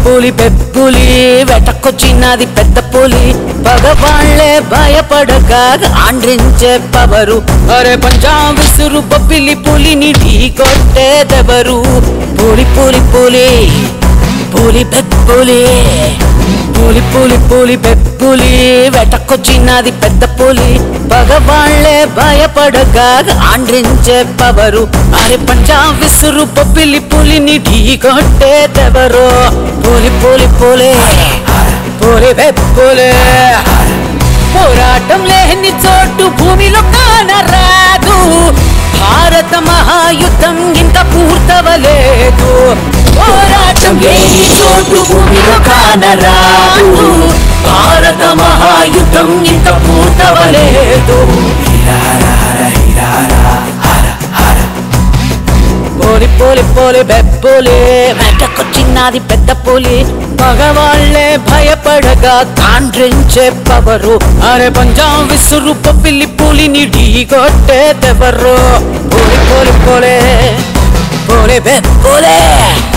పులి పెప్పులి వెటకొచ్చినది పెద్ద పులి పగవాళ్లే భయపడక ఆండ్రించే పవరు అరే పంజాబ్ విసురు బొబ్బిలి పులిని ఢీ కొట్టేదెవరు పులి పులి పులి పులి పెప్పులి పులి పులి పులి పెప్పులి వెటకొచ్చినది పెద్ద పులి పగవాళ్లే భయపడగా ఆండ్రించే పవరు అరే పంజాబ్ విసురు బొబ్బిలి పులిని ఢీ కొట్టేదెవరు పులి పులి పులి పులి పెప్పులి పోరాటం లేని చోటు భూమిలో కానరాదు భారత మహాయుద్ధం ఇంత పూర్తవలేదు పోరాటం లేని చోటు భూమిలో కానరాదు భారత మహాయుద్ధం ఇంత పూర్తవలేదు పోలి పోలి పోలి బెబ్బోలి వెంటకొచ్చినది పెద్ద పులి మగవాళ్లే భయపడగా కాండ్రించే పవరు అరే పంజాబ్ విసురు పిల్లి పులిని ఢీ కొట్టేదెవరు పోలి పోలి పోలే పోలి బెబ్బోలే